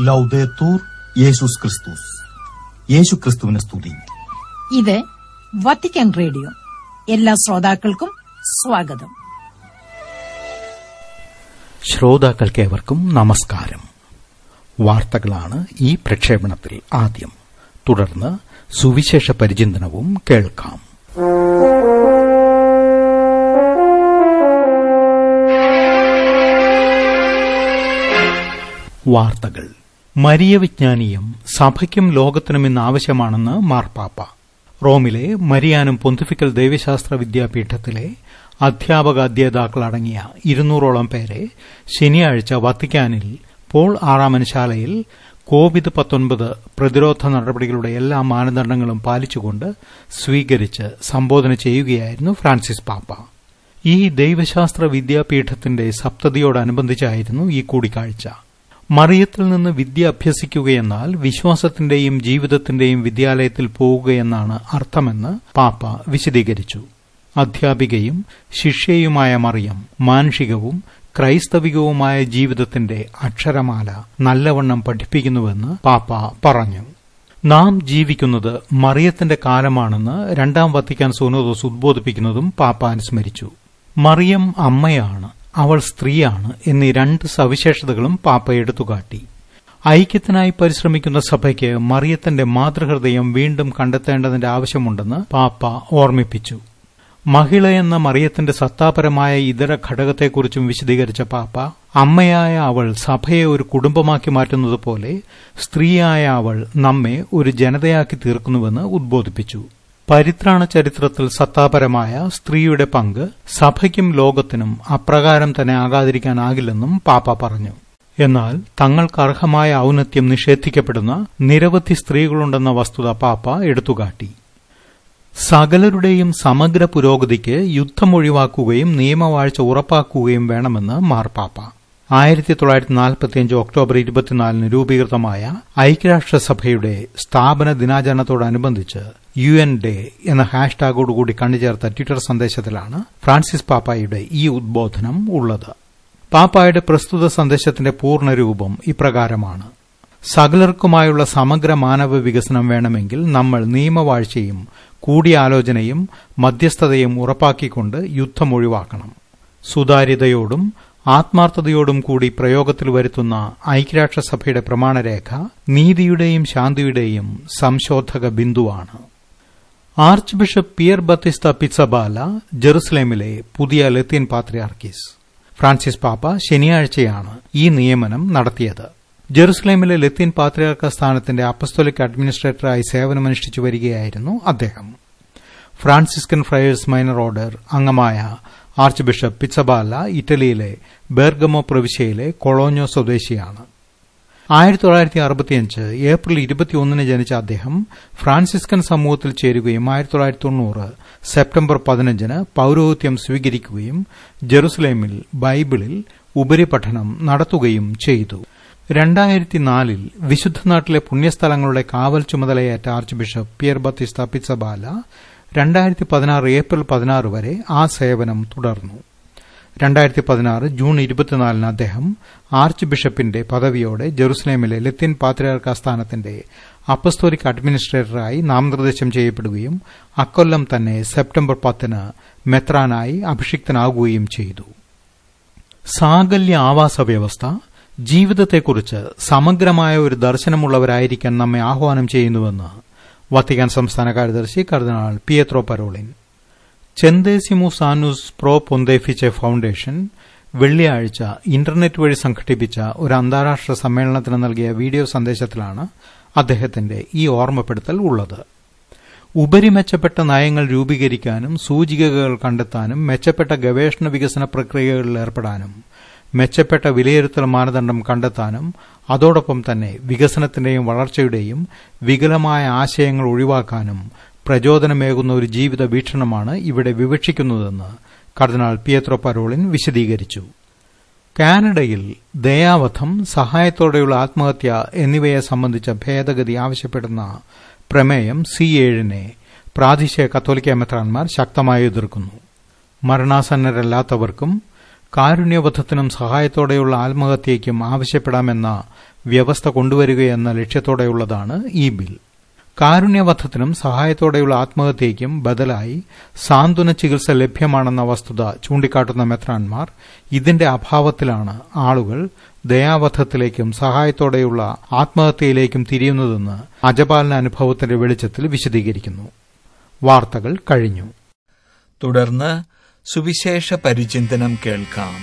ലൗദേത്തൂർ യേശുസ് ക്രിസ്തുസ് യേശു ക്രിസ്തുവിനെ സ്തുതി ഇത് വത്തിക്കാൻ റേഡിയോ എല്ലാ ശ്രോതാക്കൾക്കും സ്വാഗതം ശ്രോതാക്കൾക്കേവർക്കും നമസ്കാരം വാർത്തകളാണ് ഈ പ്രക്ഷേപണത്തിൽ ആദ്യം തുടർന്ന് സുവിശേഷ പരിചിന്തനവും കേൾക്കാം വാർത്തകൾ മരിയ വിജ്ഞാനീയം സഭയ്ക്കും ലോകത്തിനും ഇന്ന് ആവശ്യമാണെന്ന് മാർപ്പാപ്പ റോമിലെ മരിയാനും പൊന്തിഫിക്കൽ ദൈവശാസ്ത്ര വിദ്യാപീഠത്തിലെ അധ്യാപക അധ്യേതാക്കളടങ്ങിയ ഇരുന്നൂറോളം പേരെ ശനിയാഴ്ച വത്തിക്കാനിൽ പോൾ ആറാമൻ ശാലയിൽ കോവിഡ് പത്തൊൻപത് പ്രതിരോധ നടപടികളുടെ എല്ലാ മാനദണ്ഡങ്ങളും പാലിച്ചുകൊണ്ട് സ്വീകരിച്ച് സംബോധന ചെയ്യുകയായിരുന്നു ഫ്രാൻസിസ് പാപ്പ ഈ ദൈവശാസ്ത്ര വിദ്യാപീഠത്തിന്റെ സപ്തതിയോടനുബന്ധിച്ചായിരുന്നു ഈ കൂടിക്കാഴ്ച മറിയത്തിൽ നിന്ന് വിദ്യ അഭ്യസിക്കുകയെന്നാൽ വിശ്വാസത്തിന്റെയും ജീവിതത്തിന്റെയും വിദ്യാലയത്തിൽ പോവുകയെന്നാണ് അർത്ഥമെന്ന് പാപ്പ വിശദീകരിച്ചു അധ്യാപികയും ശിഷ്യയുമായ മറിയം മാനുഷികവും ക്രൈസ്തവികവുമായ ജീവിതത്തിന്റെ അക്ഷരമാല നല്ലവണ്ണം പഠിപ്പിക്കുന്നുവെന്ന് പാപ്പ പറഞ്ഞു നാം ജീവിക്കുന്നത് മറിയത്തിന്റെ കാലമാണെന്ന് രണ്ടാം വത്തിക്കാൻ സൂനോദോസ് ഉദ്ബോധിപ്പിക്കുന്നതും പാപ്പ അനുസ്മരിച്ചു മറിയം അമ്മയാണ് അവൾ സ്ത്രീയാണ് എന്നീ രണ്ട് സവിശേഷതകളും പാപ്പ എടുത്തുകാട്ടി ഐക്യത്തിനായി പരിശ്രമിക്കുന്ന സഭയ്ക്ക് മറിയത്തിന്റെ മാതൃഹൃദയം വീണ്ടും കണ്ടെത്തേണ്ടതിന്റെ ആവശ്യമുണ്ടെന്ന് പാപ്പ ഓർമ്മിപ്പിച്ചു മഹിള എന്ന മറിയത്തിന്റെ സത്താപരമായ ഇതര ഘടകത്തെക്കുറിച്ചും വിശദീകരിച്ച പാപ്പ അമ്മയായ അവൾ സഭയെ ഒരു കുടുംബമാക്കി മാറ്റുന്നത് പോലെ സ്ത്രീയായ അവൾ നമ്മെ ഒരു ജനതയാക്കി തീർക്കുന്നുവെന്ന് ഉദ്ബോധിപ്പിച്ചു പരിത്രാണ ചരിത്രത്തിൽ സത്താപരമായ സ്ത്രീയുടെ പങ്ക് സഭയ്ക്കും ലോകത്തിനും അപ്രകാരം തന്നെ ആകാതിരിക്കാനാകില്ലെന്നും പാപ്പ പറഞ്ഞു എന്നാൽ തങ്ങൾക്ക് അർഹമായ ഔന്നത്യം നിഷേധിക്കപ്പെടുന്ന നിരവധി സ്ത്രീകളുണ്ടെന്ന വസ്തുത പാപ്പ എടുത്തുകാട്ടി സകലരുടെയും സമഗ്ര പുരോഗതിക്ക് യുദ്ധം ഒഴിവാക്കുകയും നിയമവാഴ്ച ഉറപ്പാക്കുകയും വേണമെന്ന് മാർപ്പാപ്പ ആയിരത്തി തൊള്ളായിരത്തി നാൽപ്പത്തിയഞ്ച് ഒക്ടോബർ ഇരുപത്തിനാലിന് രൂപീകൃതമായ ഐക്യരാഷ്ട്രസഭയുടെ സ്ഥാപന ദിനാചരണത്തോടനുബന്ധിച്ച് യു എൻ ഡേ എന്ന ഹാഷ്ടാഗോടുകൂടി കണ്ടുചേർത്ത ട്വിറ്റർ സന്ദേശത്തിലാണ് ഫ്രാൻസിസ് പാപ്പായുടെ ഈ ഉദ്ബോധനം ഉള്ളത് പാപ്പായുടെ പ്രസ്തുത സന്ദേശത്തിന്റെ പൂർണ്ണരൂപം ഇപ്രകാരമാണ് സകലർക്കുമായുള്ള സമഗ്ര മാനവ വികസനം വേണമെങ്കിൽ നമ്മൾ നിയമവാഴ്ചയും കൂടിയാലോചനയും മധ്യസ്ഥതയും ഉറപ്പാക്കിക്കൊണ്ട് യുദ്ധം ഒഴിവാക്കണം സുതാര്യതയോടും ആത്മാർത്ഥതയോടും കൂടി പ്രയോഗത്തിൽ വരുത്തുന്ന ഐക്യരാഷ്ട്രസഭയുടെ പ്രമാണരേഖ നീതിയുടെയും ശാന്തിയുടെയും സംശോധക ബിന്ദുവാണ് arch bishop Pier Battista Pizzaballa ജെറുസലേമിലെ പുതിയ ലത്തീൻ പാത്രിയാർക്കീസ് ഫ്രാൻസിസ് പാപ്പ ശനിയാഴ്ചയാണ് ഈ നിയമനം നടത്തിയത് ജെറുസലേമിലെ ലത്തീൻ പാത്രിയാർക്ക സ്ഥാനത്തിന്റെ അപ്പസ്തോലിക് അഡ്മിനിസ്ട്രേറ്ററായി സേവനമനുഷ്ഠിച്ചു വരികയായിരുന്നു അദ്ദേഹം ഫ്രാൻസിസ്കൻ ഫ്രയേഴ്സ് മൈനർ ഓർഡർ അംഗമായ ആർച്ച് ബിഷപ്പ് പിച്ചബാല ഇറ്റലിയിലെ ബെർഗമോ പ്രവിശ്യയിലെ കൊളോഞ്ഞോ സ്വദേശിയാണ് ആയിരത്തി തൊള്ളായിരത്തി അറുപത്തിയഞ്ച് ഏപ്രിൽ ഇരുപത്തിയൊന്നിന് ജനിച്ച അദ്ദേഹം ഫ്രാൻസിസ്കൻ സമൂഹത്തിൽ ചേരുകയും ആയിരത്തി തൊള്ളായിരത്തി തൊണ്ണൂറ് സെപ്റ്റംബർ പതിനഞ്ചിന് പൌരോഹിത്യം സ്വീകരിക്കുകയും ജെറുസലേമിൽ ബൈബിളിൽ ഉപരിപഠനം നടത്തുകയും ചെയ്തു രണ്ടായിരത്തി നാലിൽ വിശുദ്ധനാട്ടിലെ പുണ്യസ്ഥലങ്ങളുടെ കാവൽ ചുമതലയേറ്റ arch bishop Pier Battista Pizzaballa രണ്ടായിരത്തി പതിനാറ് ഏപ്രിൽ പതിനാറ് വരെ ആ സേവനം തുടർന്നു രണ്ടായിരത്തി പതിനാറ് ജൂൺ ഇരുപത്തിനാലിന് അദ്ദേഹം ആർച്ച് ബിഷപ്പിന്റെ പദവിയോടെ ജെറുസലേമിലെ ലത്തീൻ പാത്രിയാർക്ക സ്ഥാനത്തിന്റെ അപ്പസ്തോലിക് അഡ്മിനിസ്ട്രേറ്ററായി നാമനിർദ്ദേശം ചെയ്യപ്പെടുകയും അക്കൊല്ലം തന്നെ സെപ്റ്റംബർ പത്തിന് മെത്രാനായി അഭിഷിക്തനാകുകയും ചെയ്തു സാകല്യ ആവാസ വ്യവസ്ഥ ജീവിതത്തെക്കുറിച്ച് സമഗ്രമായ ഒരു ദർശനമുള്ളവരായിരിക്കാൻ നമ്മെ ആഹ്വാനം ചെയ്യുന്നുവെന്ന് വത്തിക്കാൻ സംസ്ഥാന കാര്യദർശി cardinal Pietro Parolin Centesimus Annus pro Pontifice foundation വെള്ളിയാഴ്ച ഇന്റർനെറ്റ് വഴി സംഘടിപ്പിച്ച ഒരു അന്താരാഷ്ട്ര സമ്മേളനത്തിന് നൽകിയ വീഡിയോ സന്ദേശത്തിലാണ് അദ്ദേഹത്തിന്റെ ഈ ഓർമ്മപ്പെടുത്തൽ ഉള്ളത് ഉപരി മെച്ചപ്പെട്ട നയങ്ങൾ രൂപീകരിക്കാനും സൂചികകൾ കണ്ടെത്താനും മെച്ചപ്പെട്ട ഗവേഷണ വികസന പ്രക്രിയകളിൽ ഏർപ്പെടാനും മെച്ചപ്പെട്ട വിലയിരുത്തൽ മാനദണ്ഡം കണ്ടെത്താനും അതോടൊപ്പം തന്നെ വികസനത്തിന്റെയും വളർച്ചയുടെയും വികലമായ ആശയങ്ങൾ ഒഴിവാക്കാനും പ്രചോദനമേകുന്ന ഒരു ജീവിത വീക്ഷണമാണ് ഇവിടെ വിവക്ഷിക്കുന്നതെന്ന് കർദിനാൾ പിയത്രോ പരോളിൻ വിശദീകരിച്ചു കാനഡയിൽ ദയാവധം സഹായത്തോടെയുള്ള ആത്മഹത്യ എന്നിവയെ സംബന്ധിച്ച ഭേദഗതി ആവശ്യപ്പെടുന്ന പ്രമേയം സി ഏഴിനെ പ്രാദേശിക കത്തോലിക്ക മെത്രാൻമാർ ശക്തമായി എതിർക്കുന്നു മരണാസന്നരല്ലാത്തവർക്കും കാരുണ്യവധത്തിനും സഹായത്തോടെയുള്ള ആത്മഹത്യയ്ക്കും ആവശ്യപ്പെടാമെന്ന വ്യവസ്ഥ കൊണ്ടുവരികയെന്ന ലക്ഷ്യത്തോടെയുള്ളതാണ് ഈ ബിൽ കാരുണ്യവധത്തിനും സഹായത്തോടെയുള്ള ആത്മഹത്യയ്ക്കും ബദലായി സാന്ത്വന ചികിത്സ ലഭ്യമാണെന്ന വസ്തുത ചൂണ്ടിക്കാട്ടുന്ന മെത്രാൻമാർ ഇതിന്റെ അഭാവത്തിലാണ് ആളുകൾ ദയാവധത്തിലേക്കും സഹായത്തോടെയുള്ള ആത്മഹത്യയിലേക്കും തിരിയുന്നതെന്ന് അജപാലന അനുഭവത്തിന്റെ വെളിച്ചത്തിൽ വിശദീകരിക്കുന്നു വാർത്തകൾ കഴിഞ്ഞു തുടർന്ന് സുവിശേഷ പരിചിന്തനം കേൾക്കാം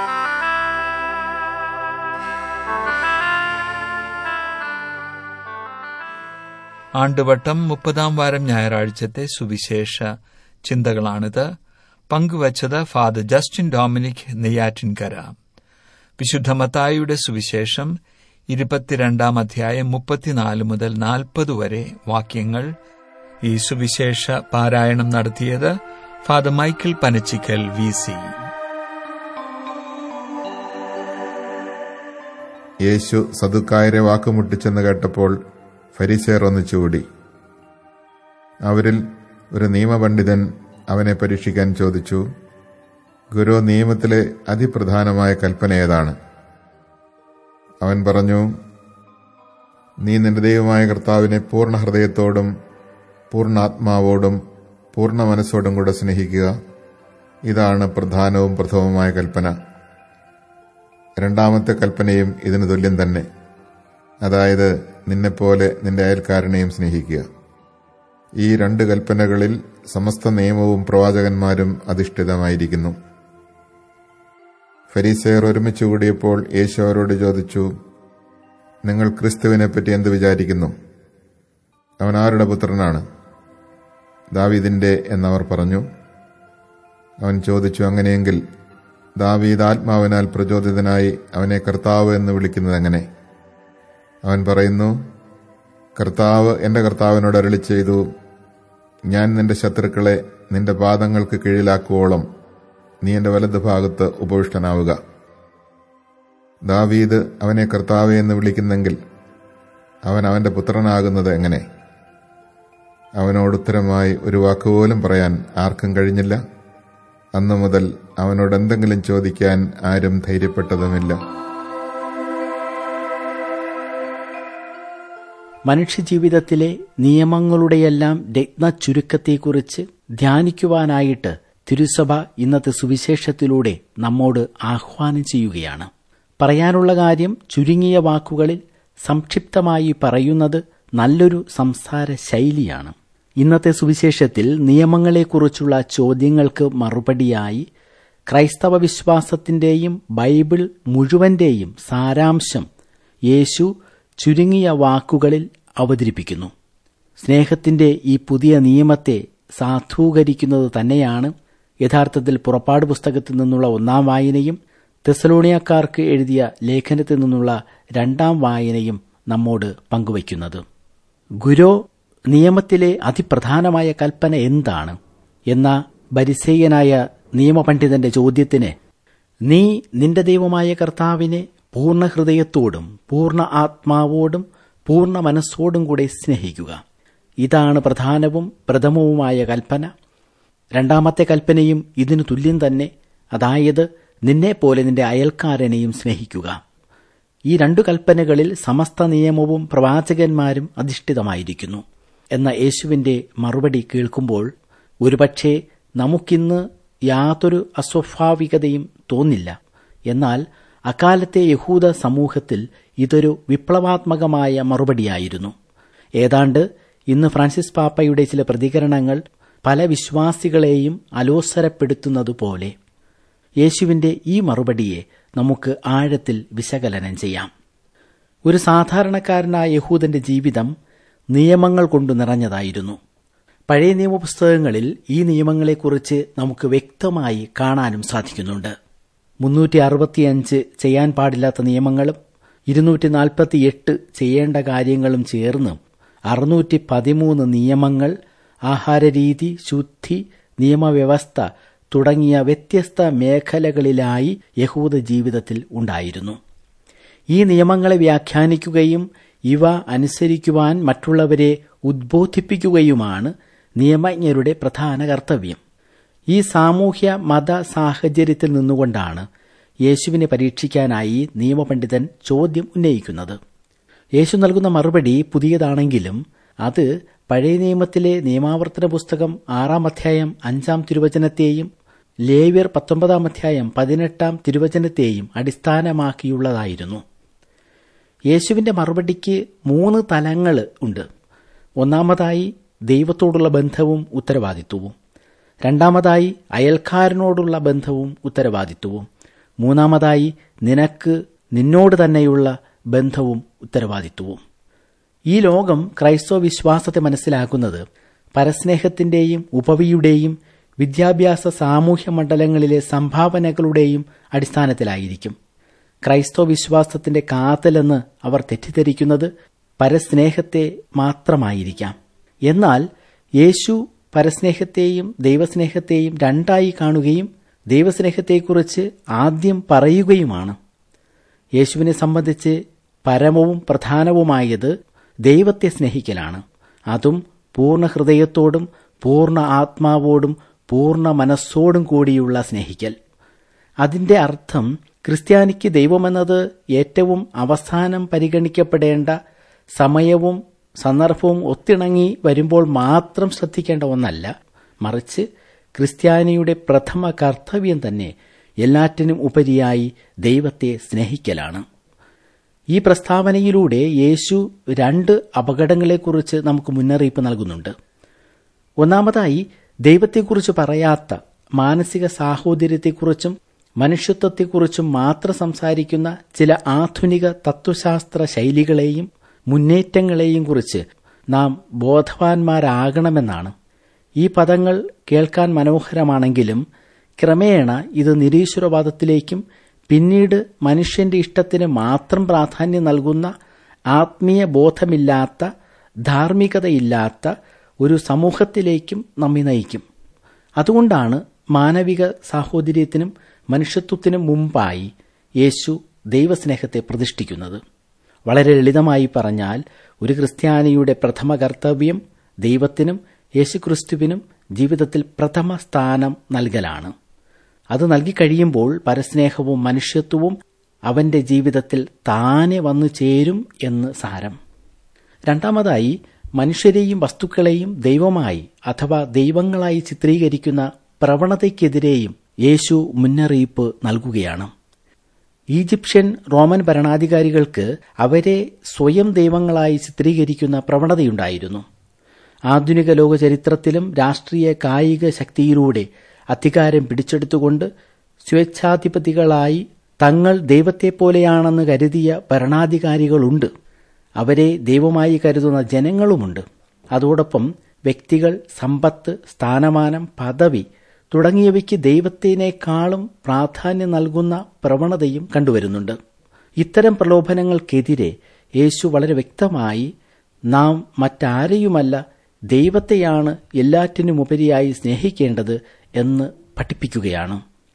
ആണ്ടുവട്ടം മുപ്പതാം വാരം ഞായറാഴ്ചത്തെ സുവിശേഷ ചിന്തകളാണിത് പങ്കുവച്ചത് ഫാദർ ജസ്റ്റിൻ ഡൊമിനിക് നെയ്യാറ്റിൻകര വിശുദ്ധ മത്തായിയുടെ സുവിശേഷം ഇരുപത്തിരണ്ടാം അധ്യായം മുപ്പത്തിനാല് മുതൽ നാൽപ്പത് വരെ വാക്യങ്ങൾ ഈ സുവിശേഷ പാരായണം നടത്തിയത് father Michael Panachikkal V C യേശു സദുക്കായരെ വാക്കുമുട്ടിച്ചെന്ന് കേട്ടപ്പോൾ ഫരിസേർ ഒന്നിച്ചുകൂടി അവരിൽ ഒരു നിയമപണ്ഡിതൻ അവനെ പരീക്ഷിക്കാൻ ചോദിച്ചു ഗുരു നിയമത്തിലെ അതിപ്രധാനമായ കൽപ്പന ഏതാണ് അവൻ പറഞ്ഞു നീ നിന്റെ ദൈവമായ കർത്താവിനെ പൂർണ്ണ ഹൃദയത്തോടും പൂർണ്ണാത്മാവോടും പൂർണ്ണ മനസ്സോടും കൂടെ സ്നേഹിക്കുക ഇതാണ് പ്രധാനവും പ്രഥമവുമായ കൽപ്പന രണ്ടാമത്തെ കൽപ്പനയും ഇതിന് തുല്യം തന്നെ അതായത് നിന്നെപ്പോലെ നിന്റെ അയൽക്കാരനെയും സ്നേഹിക്കുക ഈ രണ്ട് കൽപ്പനകളിൽ സമസ്ത നിയമവും പ്രവാചകന്മാരും അധിഷ്ഠിതമായിരിക്കുന്നു ഫരീസയർ ഒരുമിച്ച് കൂടിയപ്പോൾ യേശു അവരോട് ചോദിച്ചു നിങ്ങൾ ക്രിസ്തുവിനെ പറ്റി എന്ത് വിചാരിക്കുന്നു അവൻ ആരുടെ പുത്രനാണ് ദാവീദിന്റെ എന്നവർ പറഞ്ഞു അവൻ ചോദിച്ചു അങ്ങനെയെങ്കിൽ ദാവീദ് ആത്മാവിനാൽ പ്രചോദിതനായി അവനെ കർത്താവ് എന്ന് വിളിക്കുന്നത് എങ്ങനെ അവൻ പറയുന്നു കർത്താവ് എന്റെ കർത്താവിനോട് അരളി ചെയ്തു ഞാൻ നിന്റെ ശത്രുക്കളെ നിന്റെ പാദങ്ങൾക്ക് കീഴിലാക്കുവോളം നീ എന്റെ വലത് ഭാഗത്ത് ഉപവിഷ്ടനാവുക ദാവീദ് അവനെ കർത്താവെ എന്ന് വിളിക്കുന്നെങ്കിൽ അവൻ അവന്റെ പുത്രനാകുന്നത് എങ്ങനെ അവനോട് ഉത്തരമായി ഒരു വാക്കുപോലും പറയാൻ ആർക്കും കഴിഞ്ഞില്ല അന്നു മുതൽ അവനോട് എന്തെങ്കിലും ചോദിക്കാൻ ആരും ധൈര്യപ്പെട്ടതുമില്ല മനുഷ്യജീവിതത്തിലെ നിയമങ്ങളുടെയെല്ലാം രത്ന ചുരുക്കത്തെക്കുറിച്ച് ധ്യാനിക്കുവാനായിട്ട് തിരുസഭ ഇന്നത്തെ സുവിശേഷത്തിലൂടെ നമ്മോട് ആഹ്വാനം ചെയ്യുകയാണ് പറയാനുള്ള കാര്യം ചുരുങ്ങിയ വാക്കുകളിൽ സംക്ഷിപ്തമായി പറയുന്നത് നല്ലൊരു സംസാര ശൈലിയാണ് ഇന്നത്തെ സുവിശേഷത്തിൽ നിയമങ്ങളെക്കുറിച്ചുള്ള ചോദ്യങ്ങൾക്ക് മറുപടിയായി ക്രൈസ്തവ വിശ്വാസത്തിന്റെയും ബൈബിൾ മുഴുവന്റെയും സാരാംശം യേശു ചുരുങ്ങിയ വാക്കുകളിൽ അവതരിപ്പിക്കുന്നു സ്നേഹത്തിന്റെ ഈ പുതിയ നിയമത്തെ സാധൂകരിക്കുന്നത് തന്നെയാണ് യഥാർത്ഥത്തിൽ പുറപ്പാട് പുസ്തകത്തിൽ നിന്നുള്ള ഒന്നാം വായനയും തെസലോണിയക്കാർക്ക് എഴുതിയ ലേഖനത്തിൽ നിന്നുള്ള രണ്ടാം വായനയും നമ്മോട് പങ്കുവയ്ക്കുന്നത് ഗുരോ നിയമത്തിലെ അതിപ്രധാനമായ കൽപ്പന എന്താണ് എന്ന ബരിസേയനായ നിയമപണ്ഡിതന്റെ ചോദ്യത്തിന് നീ നിന്റെ ദൈവമായ കർത്താവിനെ പൂർണ്ണ ഹൃദയത്തോടും പൂർണ്ണ ആത്മാവോടും പൂർണ്ണ മനസ്സോടും കൂടെ സ്നേഹിക്കുക ഇതാണ് പ്രധാനവും പ്രഥമവുമായ കൽപ്പന രണ്ടാമത്തെ കൽപ്പനയും ഇതിനു തുല്യം തന്നെ അതായത് നിന്നെപ്പോലെ നിന്റെ അയൽക്കാരനെയും സ്നേഹിക്കുക ഈ രണ്ടു കൽപ്പനകളിൽ സമസ്ത നിയമവും പ്രവാചകന്മാരും അധിഷ്ഠിതമായിരിക്കുന്നു എന്ന യേശുവിന്റെ മറുപടി കേൾക്കുമ്പോൾ ഒരുപക്ഷെ നമുക്കിന്ന് യാതൊരു അസ്വാഭാവികതയും തോന്നില്ല എന്നാൽ അക്കാലത്തെ യഹൂദ സമൂഹത്തിൽ ഇതൊരു വിപ്ലവാത്മകമായ മറുപടിയായിരുന്നു ഏതാണ്ട് ഇന്ന് ഫ്രാൻസിസ് പാപ്പയുടെ ചില പ്രതികരണങ്ങൾ പല വിശ്വാസികളെയും അലോസരപ്പെടുത്തുന്നതുപോലെ യേശുവിന്റെ ഈ മറുപടിയെ നമുക്ക് ആഴത്തിൽ വിശകലനം ചെയ്യാം ഒരു സാധാരണക്കാരനായ യഹൂദന്റെ ജീവിതം നിയമങ്ങൾ കൊണ്ട് നിറഞ്ഞതായിരുന്നു പഴയ നിയമപുസ്തകങ്ങളിൽ ഈ നിയമങ്ങളെക്കുറിച്ച് നമുക്ക് വ്യക്തമായി കാണാനും സാധിക്കുന്നുണ്ട് മുന്നൂറ്റി അറുപത്തിയഞ്ച് ചെയ്യാൻ പാടില്ലാത്ത നിയമങ്ങളും ഇരുന്നൂറ്റി നാൽപ്പത്തിയെട്ട് ചെയ്യേണ്ട കാര്യങ്ങളും ചേർന്ന് അറുന്നൂറ്റി പതിമൂന്ന് നിയമങ്ങൾ ആഹാരരീതി ശുദ്ധി നിയമവ്യവസ്ഥ തുടങ്ങിയ വ്യത്യസ്ത മേഖലകളിലായി യഹൂദ ജീവിതത്തിൽ ഉണ്ടായിരുന്നു ഈ നിയമങ്ങളെ വ്യാഖ്യാനിക്കുകയും ഇവ അനുസരിക്കുവാൻ മറ്റുള്ളവരെ ഉദ്ബോധിപ്പിക്കുകയുമാണ് നിയമജ്ഞരുടെ പ്രധാന കർത്തവ്യം ഈ സാമൂഹ്യ മത സാഹചര്യത്തിൽ നിന്നുകൊണ്ടാണ് യേശുവിനെ പരീക്ഷിക്കാനായി നിയമപണ്ഡിതൻ ചോദ്യം ഉന്നയിക്കുന്നത് യേശു നൽകുന്ന മറുപടി പുതിയതാണെങ്കിലും അത് പഴയ നിയമത്തിലെ നിയമാവർത്തന പുസ്തകം ആറാം അധ്യായം അഞ്ചാം തിരുവചനത്തെയും ലേവ്യർ പത്തൊമ്പതാം അധ്യായം പതിനെട്ടാം തിരുവചനത്തെയും അടിസ്ഥാനമാക്കിയുള്ളതായിരുന്നു യേശുവിന്റെ മറുപടിക്ക് മൂന്ന് തലങ്ങൾ ഉണ്ട് ഒന്നാമതായി ദൈവത്തോടുള്ള ബന്ധവും ഉത്തരവാദിത്വവും രണ്ടാമതായി അയൽക്കാരനോടുള്ള ബന്ധവും ഉത്തരവാദിത്വവും മൂന്നാമതായി നിനക്ക് നിന്നോട് തന്നെയുള്ള ബന്ധവും ഉത്തരവാദിത്വവും ഈ ലോകം ക്രൈസ്തവ വിശ്വാസത്തെ മനസ്സിലാക്കുന്നത് പരസ്നേഹത്തിന്റെയും ഉപവിയുടെയും വിദ്യാഭ്യാസ സാമൂഹ്യ മണ്ഡലങ്ങളിലെ സംഭാവനകളുടെയും അടിസ്ഥാനത്തിലായിരിക്കും ക്രൈസ്തവ വിശ്വാസത്തിന്റെ കാതലെന്ന് അവർ തെറ്റിദ്ധരിക്കുന്നത് പരസ്നേഹത്തെ മാത്രമായിരിക്കാം എന്നാൽ യേശു പരസ്നേഹത്തെയും ദൈവസ്നേഹത്തെയും രണ്ടായി കാണുകയും ദൈവസ്നേഹത്തെക്കുറിച്ച് ആദ്യം പറയുകയുമാണ് യേശുവിനെ സംബന്ധിച്ച് പരമവും പ്രധാനവുമായത് ദൈവത്തെ സ്നേഹിക്കലാണ് അതും പൂർണ്ണ ഹൃദയത്തോടും പൂർണ്ണ ആത്മാവോടും പൂർണ്ണ മനസ്സോടും കൂടിയുള്ള സ്നേഹിക്കൽ അതിന്റെ അർത്ഥം ക്രിസ്ത്യാനിക്ക് ദൈവമെന്നത് ഏറ്റവും അവസാനം പരിഗണിക്കപ്പെടേണ്ട സമയവും സന്ദർഭവും ഒത്തിണങ്ങി വരുമ്പോൾ മാത്രം ശ്രദ്ധിക്കേണ്ട ഒന്നല്ല മറിച്ച് ക്രിസ്ത്യാനിയുടെ പ്രഥമ കർത്തവ്യം തന്നെ എല്ലാറ്റിനും ഉപരിയായി ദൈവത്തെ സ്നേഹിക്കലാണ് ഈ പ്രസ്താവനയിലൂടെ യേശു രണ്ട് അപകടങ്ങളെക്കുറിച്ച് നമുക്ക് മുന്നറിയിപ്പ് നൽകുന്നുണ്ട് ഒന്നാമതായി ദൈവത്തെക്കുറിച്ച് പറയാത്ത മാനസിക സാഹോദര്യത്തെക്കുറിച്ചും മനുഷ്യത്വത്തെക്കുറിച്ചും മാത്രം സംസാരിക്കുന്ന ചില ആധുനിക തത്വശാസ്ത്ര ശൈലികളെയും മുന്നേറ്റങ്ങളെയും കുറിച്ച് നാം ബോധവാന്മാരാകണമെന്നാണ് ഈ പദങ്ങൾ കേൾക്കാൻ മനോഹരമാണെങ്കിലും ക്രമേണ ഇത് നിരീശ്വരവാദത്തിലേക്കും പിന്നീട് മനുഷ്യന്റെ ഇഷ്ടത്തിന് മാത്രം പ്രാധാന്യം നൽകുന്ന ആത്മീയ ബോധമില്ലാത്ത ധാർമ്മികതയില്ലാത്ത ഒരു സമൂഹത്തിലേക്കും നമ്മെ നയിക്കും അതുകൊണ്ടാണ് മാനവിക സാഹോദര്യത്തിനും മനുഷ്യത്വത്തിനും മുമ്പായി യേശു ദൈവസ്നേഹത്തെ പ്രതിഷ്ഠിക്കുന്നത് വളരെ ലളിതമായി പറഞ്ഞാൽ ഒരു ക്രിസ്ത്യാനിയുടെ പ്രഥമ കർത്തവ്യം ദൈവത്തിനും യേശുക്രിസ്തുവിനും ജീവിതത്തിൽ പ്രഥമ സ്ഥാനം നൽകലാണ് അത് നൽകിക്കഴിയുമ്പോൾ പരസ്നേഹവും മനുഷ്യത്വവും അവന്റെ ജീവിതത്തിൽ താനെ വന്നു ചേരും എന്ന് സാരം രണ്ടാമതായി മനുഷ്യരെയും വസ്തുക്കളെയും ദൈവമായി അഥവാ ദൈവങ്ങളായി ചിത്രീകരിക്കുന്ന പ്രവണതയ്ക്കെതിരെയും യേശു മുന്നറിയിപ്പ് നൽകുകയാണ് ഈജിപ്ഷ്യൻ റോമൻ ഭരണാധികാരികൾക്ക് അവരെ സ്വയം ദൈവങ്ങളായി ചിത്രീകരിക്കുന്ന പ്രവണതയുണ്ടായിരുന്നു ആധുനിക ലോക ചരിത്രത്തിലും രാഷ്ട്രീയ കായിക ശക്തിയിലൂടെ അധികാരം പിടിച്ചെടുത്തുകൊണ്ട് സ്വേച്ഛാധിപതികളായി തങ്ങൾ ദൈവത്തെപ്പോലെയാണെന്ന് കരുതിയ ഭരണാധികാരികളുണ്ട് അവരെ ദൈവമായി കരുതുന്ന ജനങ്ങളുമുണ്ട് അതോടൊപ്പം വ്യക്തികൾ സമ്പത്ത് സ്ഥാനമാനം പദവി തുടങ്ങിയവയ്ക്ക് ദൈവത്തിനേക്കാളും പ്രാധാന്യം നൽകുന്ന പ്രവണതയും കണ്ടുവരുന്നുണ്ട് ഇത്തരം പ്രലോഭനങ്ങൾക്കെതിരെ യേശു വളരെ വ്യക്തമായി നാം മറ്റാരെയുമല്ല ദൈവത്തെയാണ് എല്ലാറ്റിനുമുപരിയായി സ്നേഹിക്കേണ്ടത് എന്ന് പഠിപ്പിക്കുകയാണ്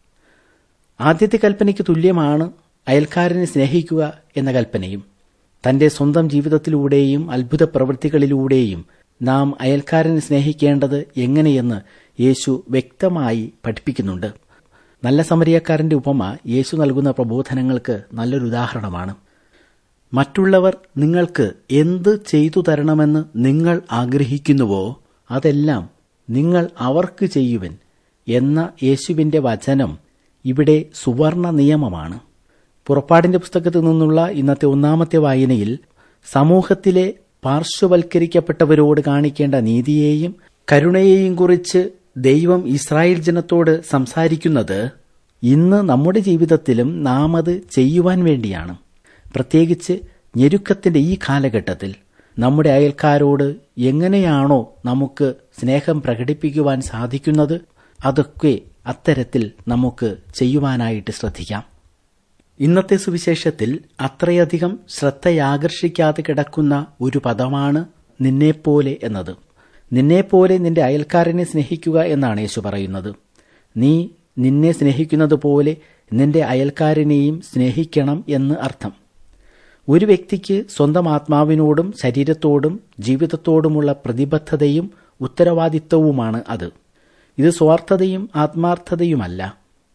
ആദ്യത്തെ കൽപ്പനയ്ക്ക് തുല്യമാണ് അയൽക്കാരനെ സ്നേഹിക്കുക എന്ന കൽപ്പനയും തന്റെ സ്വന്തം ജീവിതത്തിലൂടെയും അത്ഭുത പ്രവൃത്തികളിലൂടെയും നാം അയൽക്കാരനെ സ്നേഹിക്കേണ്ടത് എങ്ങനെയെന്ന് യേശു വ്യക്തമായി പഠിപ്പിക്കുന്നുണ്ട് നല്ല സമരിയക്കാരന്റെ ഉപമ യേശു നൽകുന്ന പ്രബോധനങ്ങൾക്ക് നല്ലൊരു ഉദാഹരണമാണ് മറ്റുള്ളവർ നിങ്ങൾക്ക് എന്ത് ചെയ്തു തരണമെന്ന് നിങ്ങൾ ആഗ്രഹിക്കുന്നുവോ അതെല്ലാം നിങ്ങൾ അവർക്ക് ചെയ്യുവൻ എന്ന യേശുവിന്റെ വചനം ഇവിടെ സുവർണ നിയമമാണ് പുറപ്പാടിന്റെ പുസ്തകത്തിൽ നിന്നുള്ള ഇന്നത്തെ ഒന്നാമത്തെ വായനയിൽ സമൂഹത്തിലെ പാർശ്വവൽക്കരിക്കപ്പെട്ടവരോട് കാണിക്കേണ്ട നീതിയെയും കരുണയെയും കുറിച്ച് ദൈവം ഇസ്രായേൽ ജനത്തോട് സംസാരിക്കുന്നത് ഇന്ന് നമ്മുടെ ജീവിതത്തിലും നാം അത് ചെയ്യുവാൻ വേണ്ടിയാണ് പ്രത്യേകിച്ച് ഞെരുക്കത്തിന്റെ ഈ കാലഘട്ടത്തിൽ നമ്മുടെ അയൽക്കാരോട് എങ്ങനെയാണോ നമുക്ക് സ്നേഹം പ്രകടിപ്പിക്കുവാൻ സാധിക്കുന്നത് അതൊക്കെ അത്തരത്തിൽ നമുക്ക് ചെയ്യുവാനായിട്ട് ശ്രദ്ധിക്കാം ഇന്നത്തെ സുവിശേഷത്തിൽ അത്രയധികം ശ്രദ്ധയാകർഷിക്കാതെ കിടക്കുന്ന ഒരു പദമാണ് നിന്നെപ്പോലെ എന്നത് നിന്നെപ്പോലെ നിന്റെ അയൽക്കാരനെ സ്നേഹിക്കുക എന്നാണ് യേശു പറയുന്നത് നീ നിന്നെ സ്നേഹിക്കുന്നത് പോലെ നിന്റെ അയൽക്കാരനെയും സ്നേഹിക്കണം എന്ന് അർത്ഥം ഒരു വ്യക്തിക്ക് സ്വന്തം ആത്മാവിനോടും ശരീരത്തോടും ജീവിതത്തോടുമുള്ള പ്രതിബദ്ധതയും ഉത്തരവാദിത്വവുമാണ് അത് ഇത് സ്വാർത്ഥതയും ആത്മാർത്ഥതയുമല്ല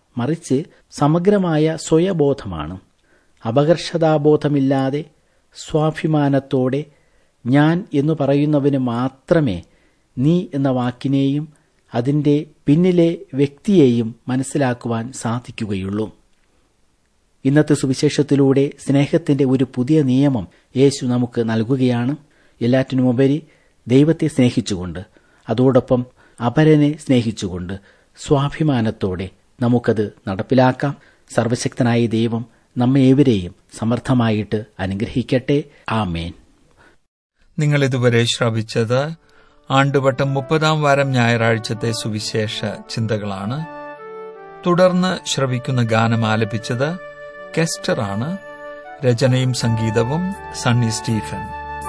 മറിച്ച് സമഗ്രമായ സ്വയബോധമാണ് അപകർഷതാബോധമില്ലാതെ സ്വാഭിമാനത്തോടെ ഞാൻ എന്നു പറയുന്നവന് മാത്രമേ നീ എന്ന വാക്കിനെയും അതിൻ്റെ പിന്നിലെ വ്യക്തിയെയും മനസ്സിലാക്കുവാൻ സാധിക്കുകയുള്ളൂ ഇന്നത്തെ സുവിശേഷത്തിലൂടെ സ്നേഹത്തിന്റെ ഒരു പുതിയ നിയമം യേശു നമുക്ക് നൽകുകയാണ് എല്ലാറ്റിനുമുപരി ദൈവത്തെ സ്നേഹിച്ചുകൊണ്ട് അതോടൊപ്പം അപരനെ സ്നേഹിച്ചുകൊണ്ട് സ്വാഭിമാനത്തോടെ നമുക്കത് നടപ്പിലാക്കാം സർവശക്തനായ ദൈവം നമ്മെ ഏവരെയും സമർത്ഥമായിട്ട് അനുഗ്രഹിക്കട്ടെ ആമേൻ നിങ്ങൾ ഇതുവരെ ശ്രവിച്ചത് ആണ്ടുവട്ടം മുപ്പതാം വാരം ഞായറാഴ്ചത്തെ സുവിശേഷ ചിന്തകളാണ് തുടർന്ന് ശ്രവിക്കുന്ന ഗാനം ആലപിച്ചത് കെസ്റ്ററാണ് രചനയും സംഗീതവും സണ്ണി സ്റ്റീഫൻ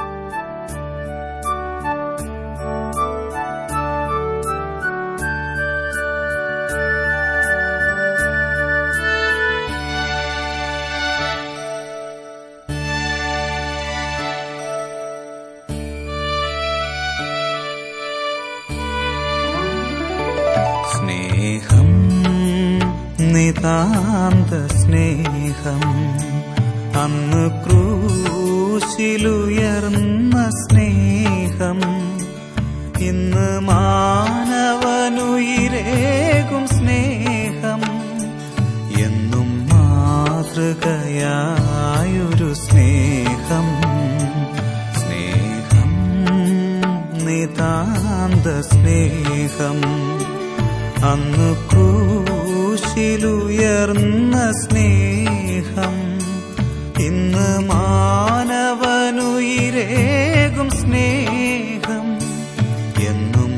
സ്നേഹം നിതാന്ത സ്നേഹം അന്ന് ക്രൂശിലുയർന്ന സ്നേഹം ഇന്ന് മാനവനുയിരേകും സ്നേഹം എന്നും മാതൃകയായൊരു സ്നേഹം സ്നേഹം നിതാന്ത സ്നേഹം അന്ന് ക്രൂശിലുയർന്ന സ്നേഹം ഇന്ന് മാനവനുയിരേകും സ്നേഹം എന്നും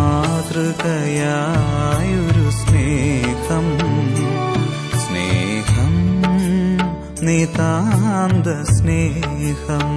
മാതൃകയായൊരു സ്നേഹം സ്നേഹം നിതാന്ത സ്നേഹം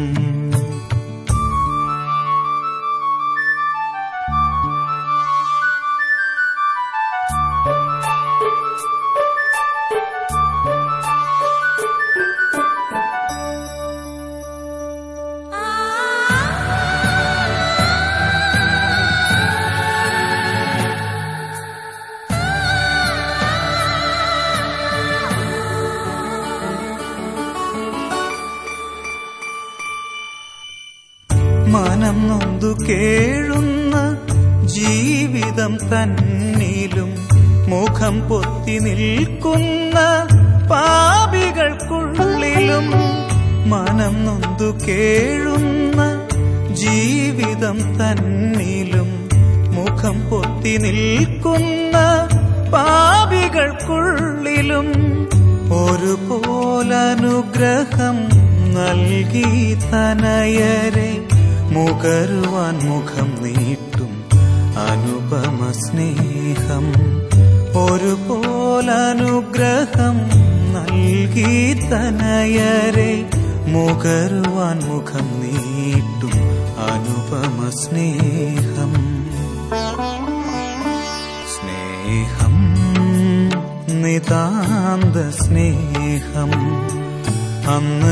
മനം നൊന്തു കേഴുന്ന ജീവിതം തന്നിലും മുഖം പൊത്തി നിൽക്കുന്ന പാപികൾക്കുള്ളിലും മനം നൊന്തു കേഴുന്ന ജീവിതം തന്നിലും മുഖം പൊത്തി നിൽക്കുന്ന പാപികൾക്കുള്ളിലും ഒരുപോലനുഗ്രഹം നൽകി തനയരെ മുകരുവാൻ മുഖം നീട്ടും അനുപമ സ്നേഹം ഒരുപോലനുഗ്രഹം നൽകി തനയരെ മുകരുവാൻ മുഖം നീട്ടും അനുപമ സ്നേഹം സ്നേഹം നിതാന്ത സ്നേഹം അന്ന്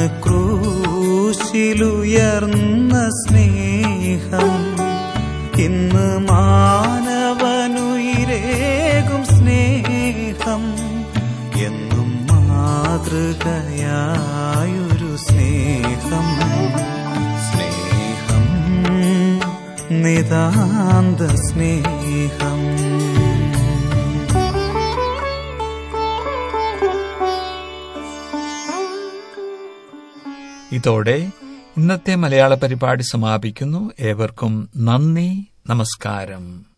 ക്രൂശിലുയർന്ന സ്നേഹം ഇന്ന് മാനവനുയിരേകും സ്നേഹം എന്നും മാതൃകയായൊരു സ്നേഹം സ്നേഹം നിതാന്ത സ്നേഹം ഇതോടെ ഇന്നത്തെ മലയാള പരിപാടി സമാപിക്കുന്നു ഏവർക്കും നന്ദി നമസ്കാരം